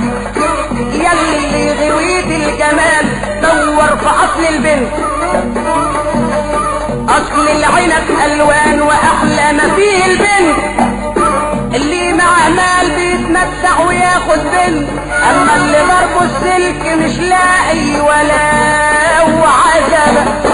يلي غويت الجمال دور في اصل البنت اصل العنب الوان واحلى ما فيه البنت اللي مع مال بيتمتع وياخد بنت اما اللي ضربه السلك مش لاقي ولا هو عجبه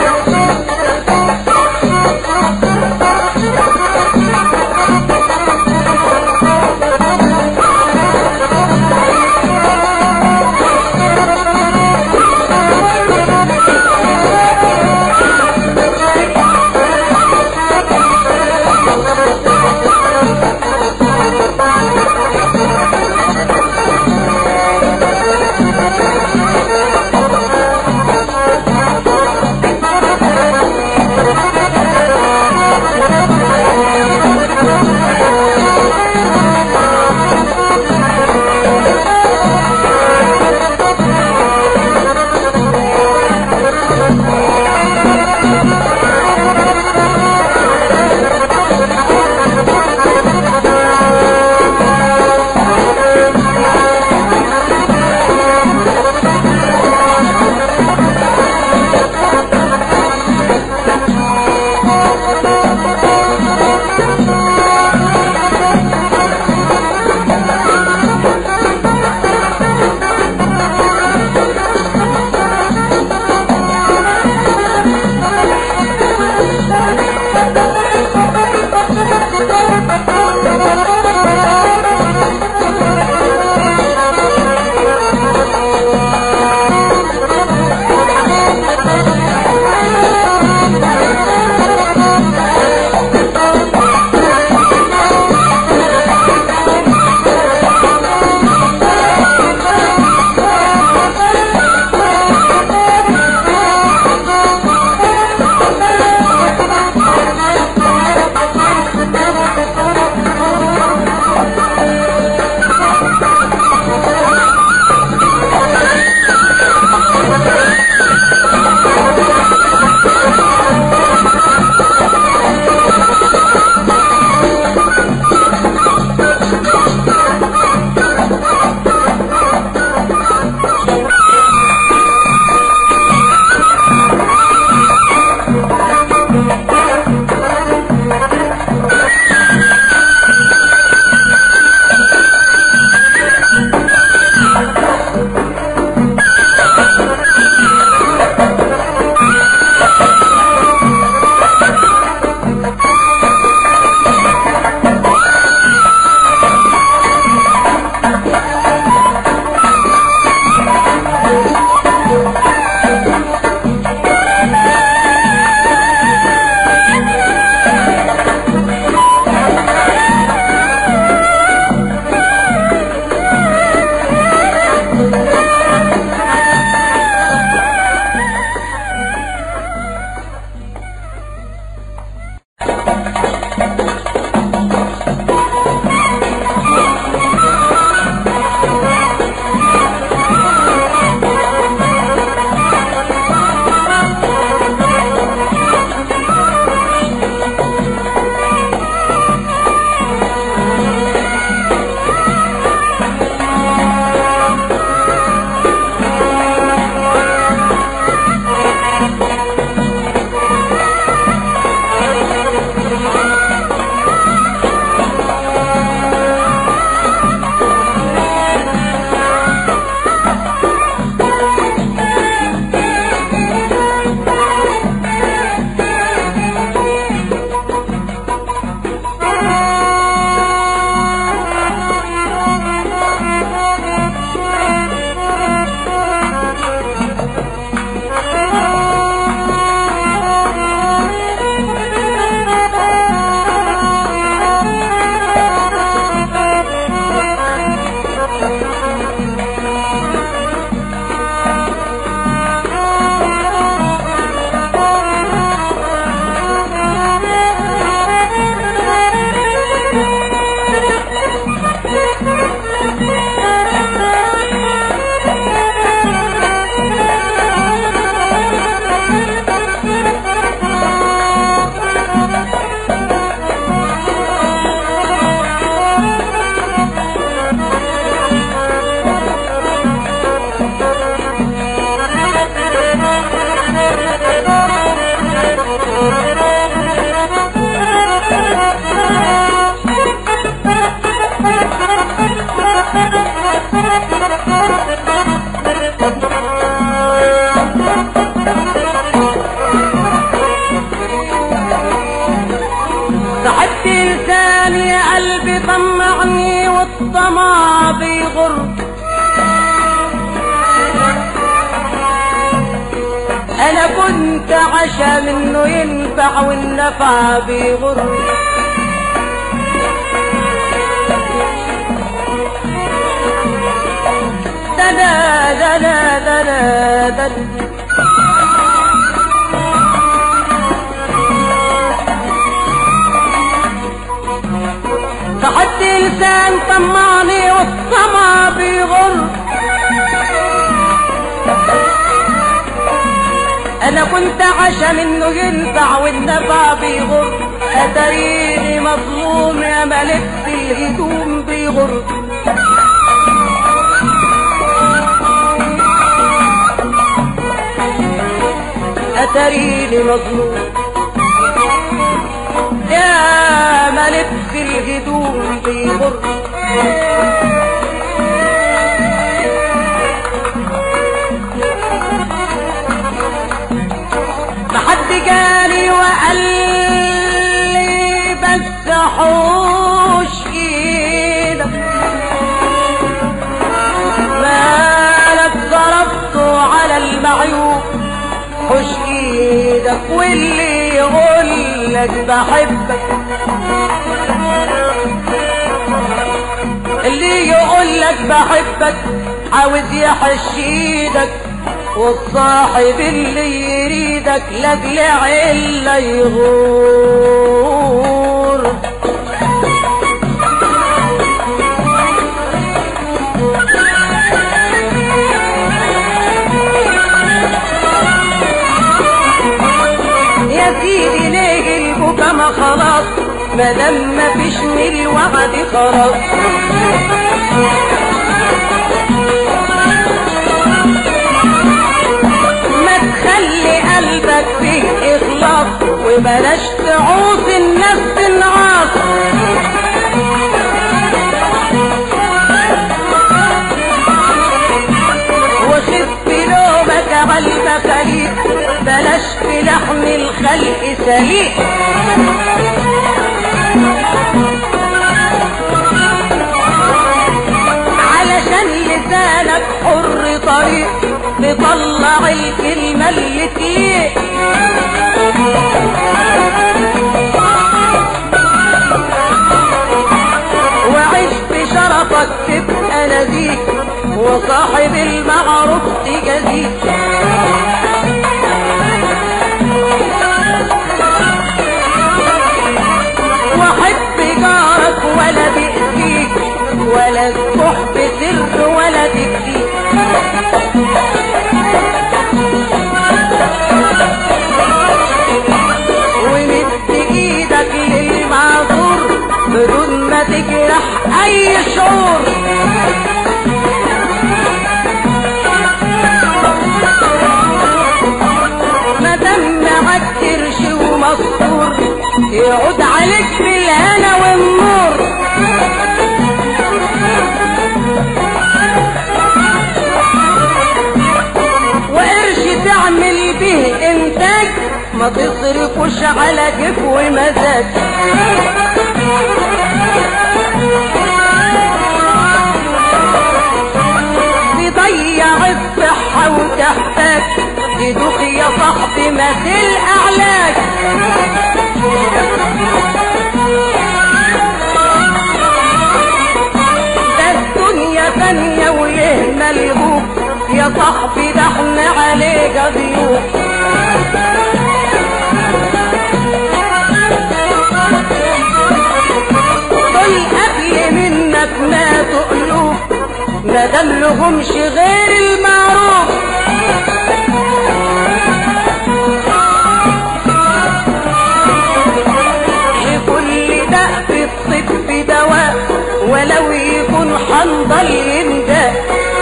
صاحبت انسان يا قلبي طمعني والطمع بيغر انا كنت عشا منه ينفع والنفع بيغر دا دا دا دا دا دا دا صحت لسان طمعني والطمع بيغر انا كنت عشا منه ينفع والنفع بيغر اتريني مظلوم يا ملك في الهدوم بيغر اتريني مظلوم يا ملك في الهدوم بيغر محد جاني وقال لي بس حوش ايدك مالك ضربته على المعيوب حوش ايدك واللي يقول لك بحبك اللي يقول لك بحبك عاوز يحش ايدك والصاحب اللي يريدك لاجل عله يغور يا سيدي ليه البكا ما خلاص ما دام ما فيش من الوعد خلاص ما تخلي قلبك فيه اخلاص وبلاش تعوز الناس تنعاص وخف نومك على المخاليق بلاش في لحم الخلق سليق علشان لسانك حر طريق تطلع الكلمة اللي تليق وعيش بشرفك تبقى نزيك وصاحب المعروف تجازيك وحب جارك ولا بيأذيك ولا تروح بسر ولا تكفيك ومد ايدك للمعذور بدون ما تجرح اي شعور ما دام معاك قرش ومستور يعود عليك بالهنا والنور وقرش تعمل به انتاج ما تصرفوش على كيف ومزاج تضيع الصحة وتحتاج تدوخ يا صاحبي مثل أعلاك ده الدنيا ثانية ويهمل يبوك يا صاحبي ده احنا عليك ضيوف دول قبل منك ما تقلوب ما دلهمش غير المعروف لكل داء في الطب دواء ولو يكون حنظل ينداء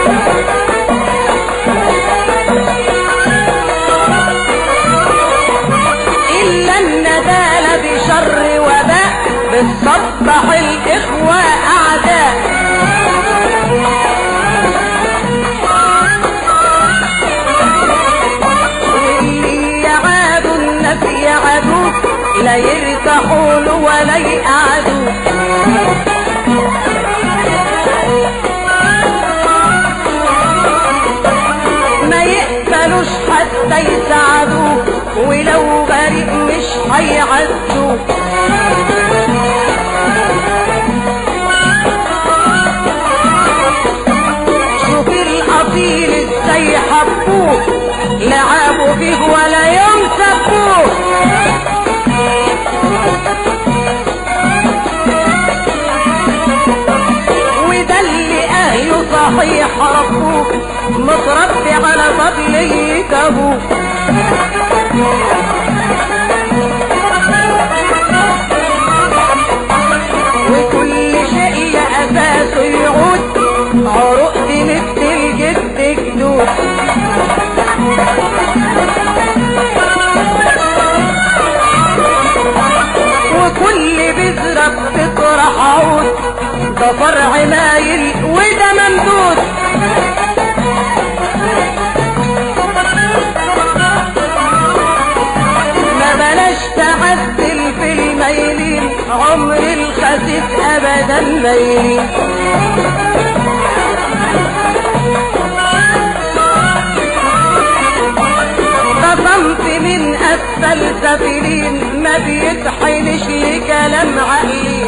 إلا الندالة بشر وباء بتصبح الإخوة أعداء صحيح ربوك متربي على فضلية ابوك وكل شيء اساسه يعود عروق دي مثل الجد جدود وكل بذرة بتطرح عود ده فرع مايل وده ممدود ما بلاش تعدل في الميلين عمر الخسيس ابدا ميلين قسمت من اسفل سفلين ما بيتحنش لكلام عقلي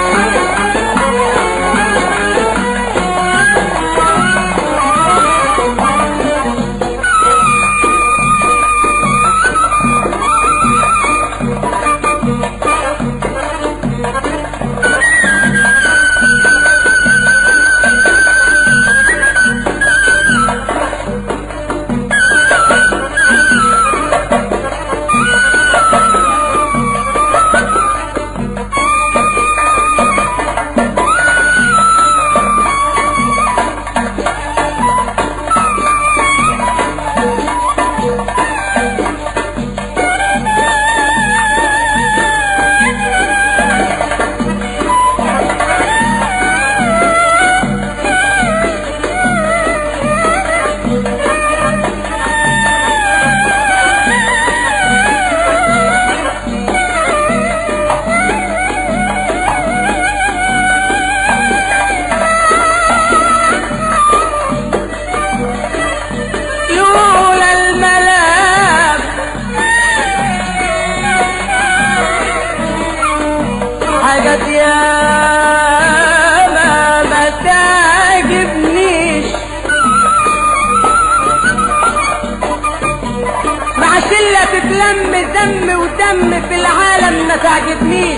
لولا الملام حاجات يا ما ما تعجبنيش مع شلة تتلم دم ودم في العالم ما تعجبنيش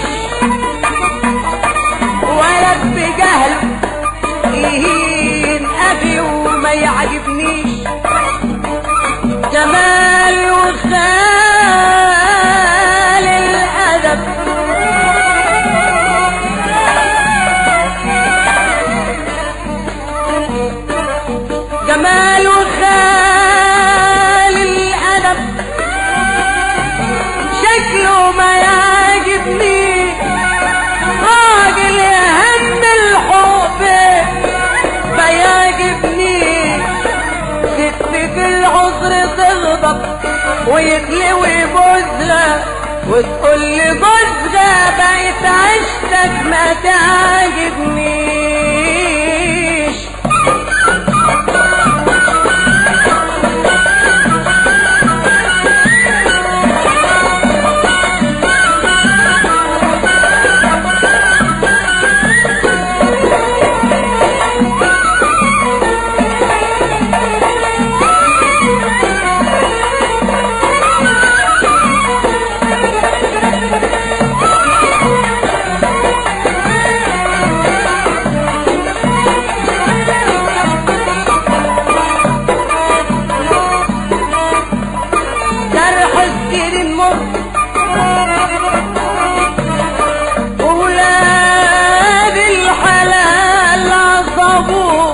ولد بجهل يهين أبي وما يعجبنيش جمال وخال الأدب جمال وخال الأدب شكله ما يعجبني راجل يهم الحب ما يعجبني ست العذر تغضب ويتلوي بوزها وتقول لي جوزها بقيت عشتك ما تعجبنيش جرح السير مر ولاد الحلال عصبوه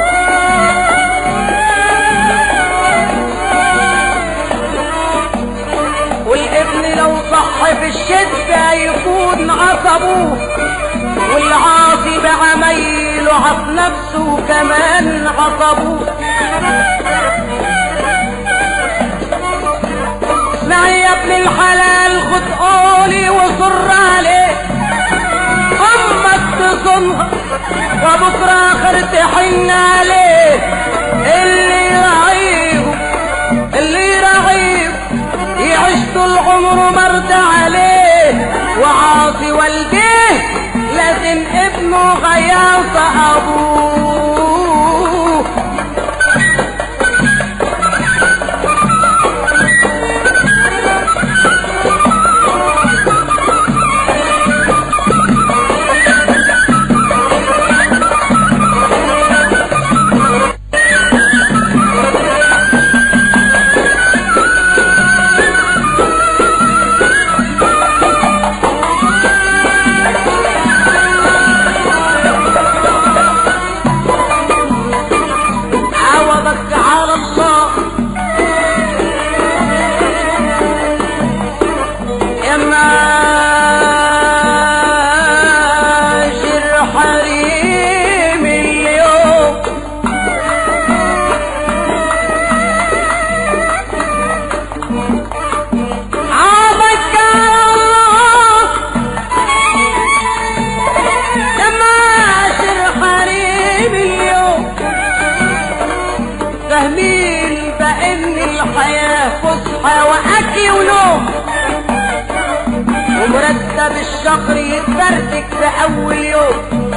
والابن لو صح في الشدة يكون عصبوه والعاصي بعميله عص نفسه كمان عصبوه اسمعي يا ابن الحلال خد قولي وصر عليه امك تصنها وبكره اخر تحن عليه اللي يراعيه اللي يراعيه يعيش طول عمره مرضى عليه وعاصي والديه لازم ابنه غياص ابوه فاهمين بان الحياة فسحة واكل ونوم ومرتب الشهر يتفرتك في اول يوم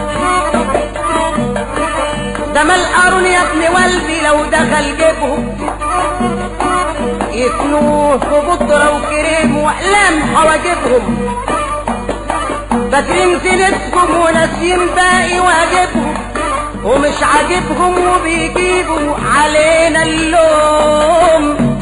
ده ما القارون يا ابن والدي لو دخل جيبهم يثنوه في بطرة وكريم واقلام حواجبهم فاكرين زينتكم وناسيين باقي واجبهم ومش عاجبهم وبيجيبوا علينا اللوم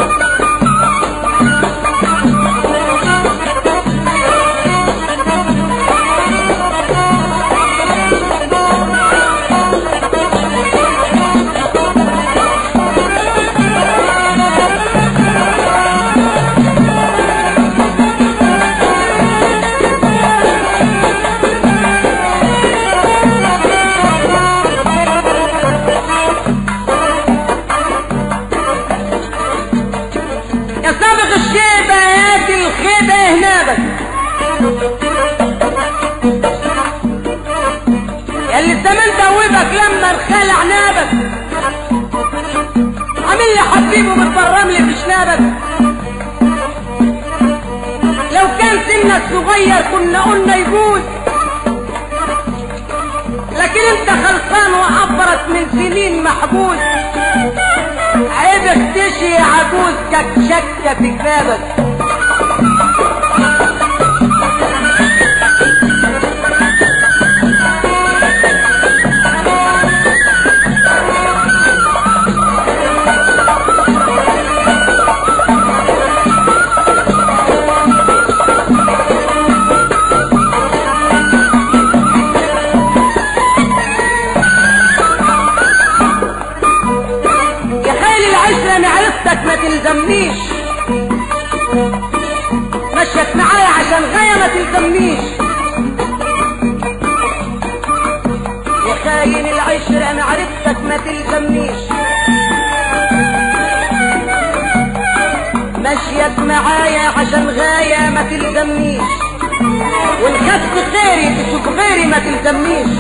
يا سابق الشيبة يا دي الخيبة هنابك يا اللي الزمان دوبك لما الخلع نابك عامل لي حبيبه بتبرم لي في شنابك لو كان سنك صغير كنا قلنا يجوز لكن انت خلصان وعبرت من سنين محبوس عيب اختشي يا عجوز كشكة في كتابك يا خيل العشرة انا عرفتك ما تلزمنيش مشيت معايا عشان غاية ما تلزمنيش يا خاين العشرة انا عرفتك ما تلزمنيش مشيت معايا عشان غاية ما تلزمنيش والخدت غيري تشوف غيري ما تلزمنيش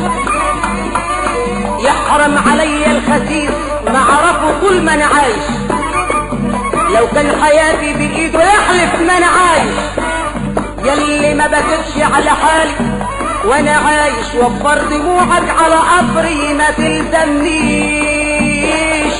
يحرم علي الخسيس ما عرفه طول ما انا عايش لو كان حياتي بايده يحلف ما انا عايش يلي ما بكتش على حالي وانا عايش وفر دموعك على قبري ما تلزمنيش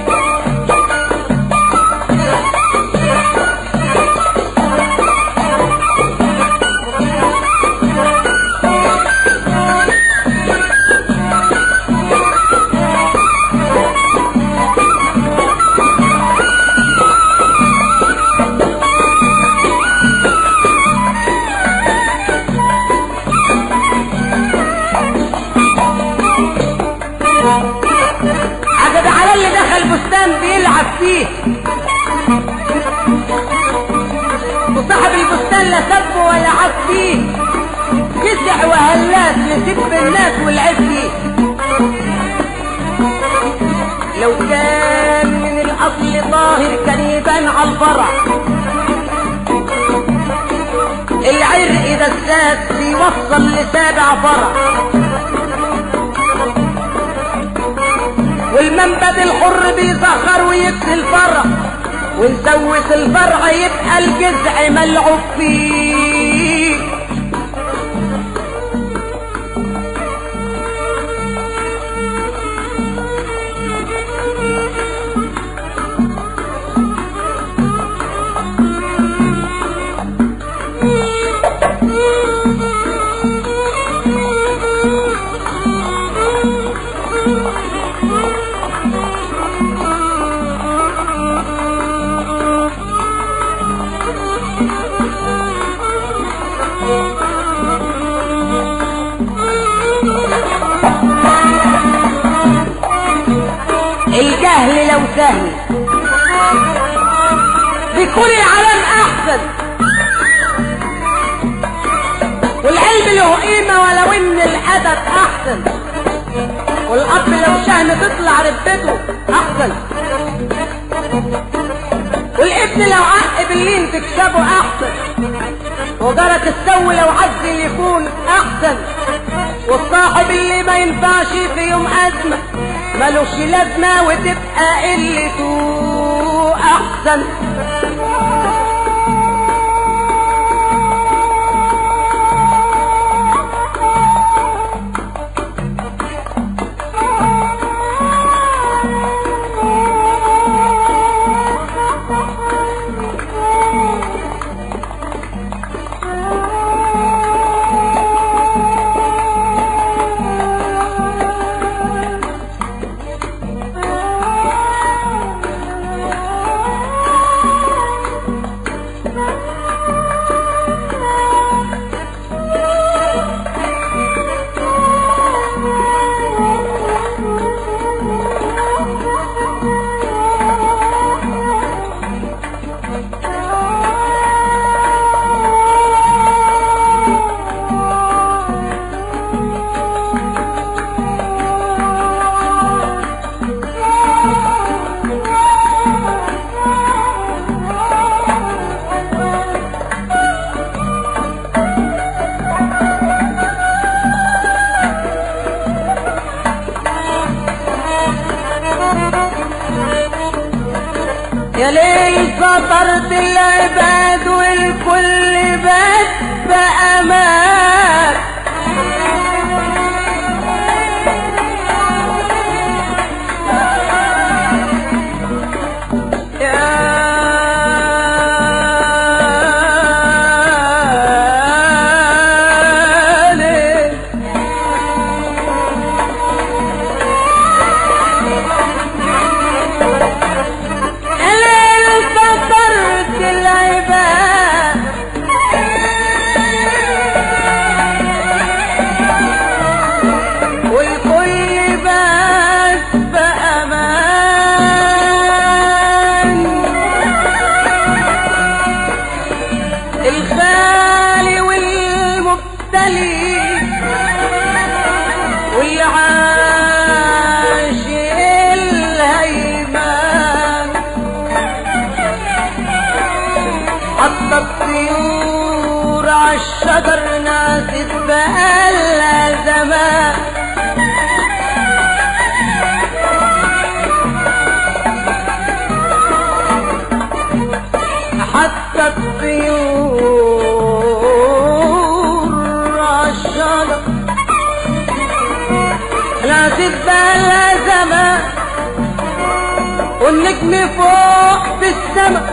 عجب على اللي دخل بستان بيلعب فيه وصاحب البستان لا سبه ولا عاب فيه جزع وهلاس يسب الناس والعيب فيه لو كان من الاصل طاهر كان يبان على الفرع العرق ده الساد بيوصل لسابع فرع والمنبت الحر بيسخر ويكسي الفرع ونسوس الفرع يبقى الجذع ملعوب فيه الجهل لو سهل بيكون العالم احسن والعلم له قيمة ولو ان الادب احسن والاب لو شهم تطلع ربته احسن والابن لو عق باللين تكسبه احسن وجارك السو لو عزل يكون احسن والصاحب اللي ما ينفعش في يوم ازمه ملوش لازمة وتبقى قلته أحسن يا ليل فطرت العباد والكل بات بأمان يا ليل الليل فطرت العباد والكل بات بأمان الخالي والمبتلي والعاش الهيمان حط الطيور عالشجر ناست بقالها زمان حتى الطيور عالشجر ناست بقالها زمان والنجم فوق في السماء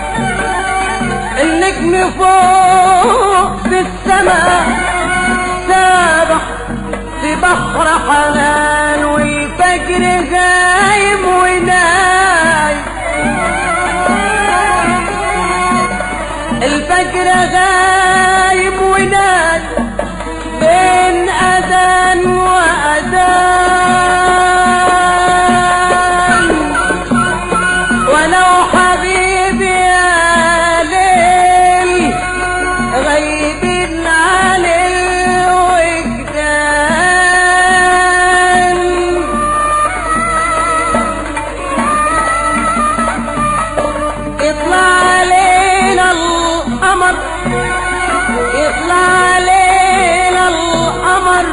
النجم فوق في السماء سابح في بحر حنان والفجر غايب ونايم الفجر غايب ونايم بين أذان وأذان ولو حبيبي يا ليل غايبين عن الوجدان يطلع علينا القمر يطلع علينا القمر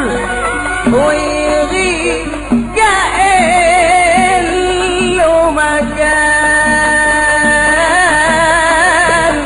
ويغيب كأن له مكان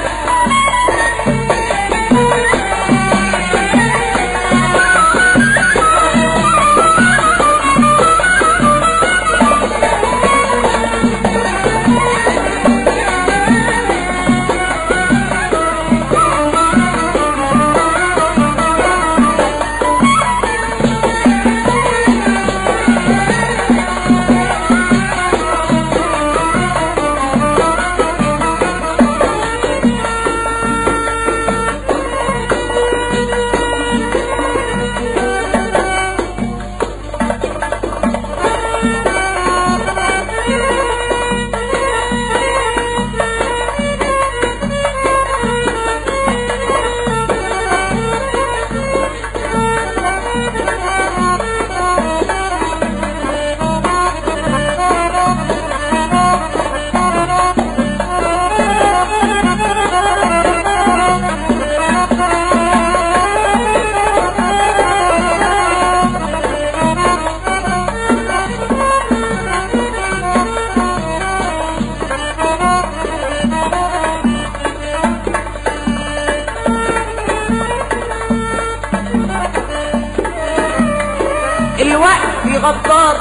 غدار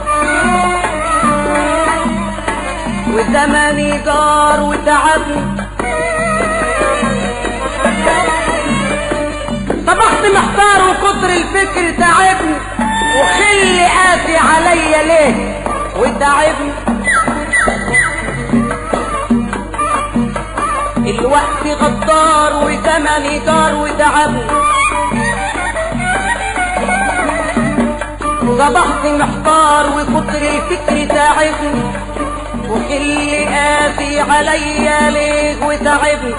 وزماني جار وتعبني طبخت محتار وكتر الفكر تعبني وخلي قاسي عليا ليه وتعبني الوقت غدار وزمني جار وتعبني صبحت محتار وكتر الفكر تعبني وخلي قاسي عليا ليه وتعبني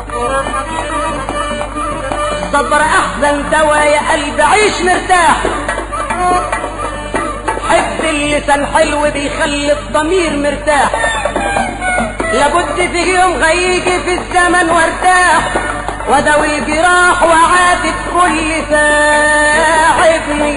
الصبر احسن دوا يا قلبي عيش مرتاح حب اللسان حلو بيخلي الضمير مرتاح لابد في يوم هيجي في الزمن وارتاح وداوي الجراح وعاتب كل تعبني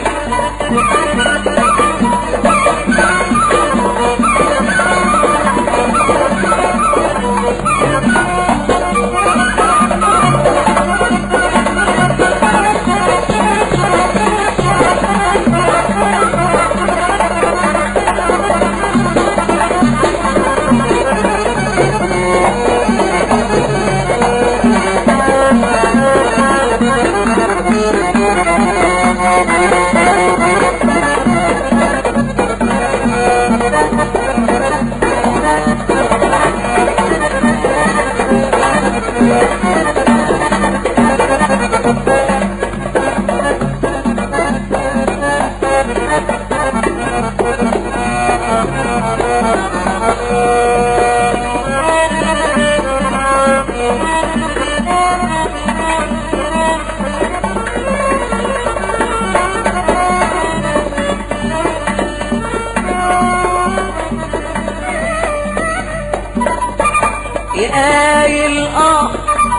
يقايل اه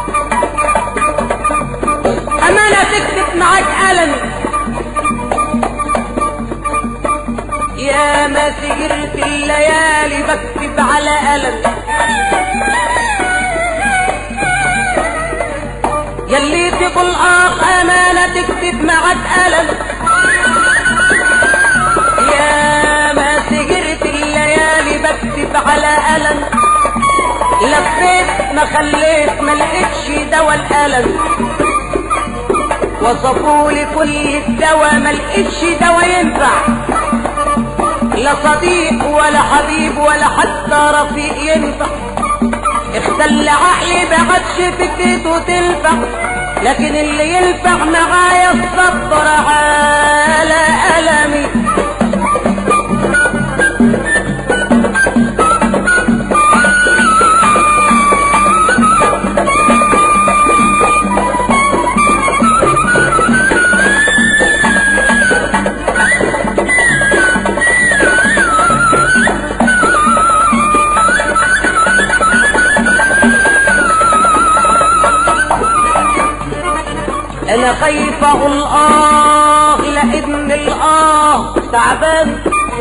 امانة تكتب معاك قلم يا ما سهرت الليالي بكتب على قلم يلي تقول اه امانة تكتب معاك قلم يا ما سهرت الليالي بكتب على قلم لفيت ما خليت ما لقيتش دوا الالم وصفوا لي كل الدوا ما لقيتش دوا ينفع لا صديق ولا حبيب ولا حتى رفيق ينفع اختل عقلي بعدش فكرته تنفع لكن اللي ينفع معايا الصبر على ألمي انا خايف اقول اه لان الاه تعبان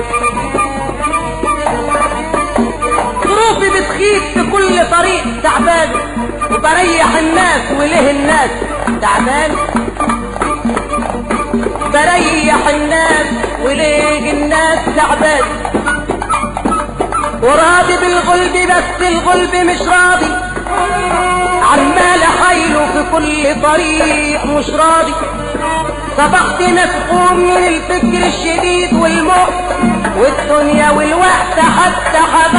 ظروفي بتخيب في كل طريق تعبان وبريح الناس وليه الناس تعبان بريح الناس وليه الناس تعبان وراضي بالغلب بس الغلب مش راضي عمال حيله في كل طريق مش راضي صبحت مسحوم من الفكر الشديد والموت والدنيا والوقت حتى حبايبي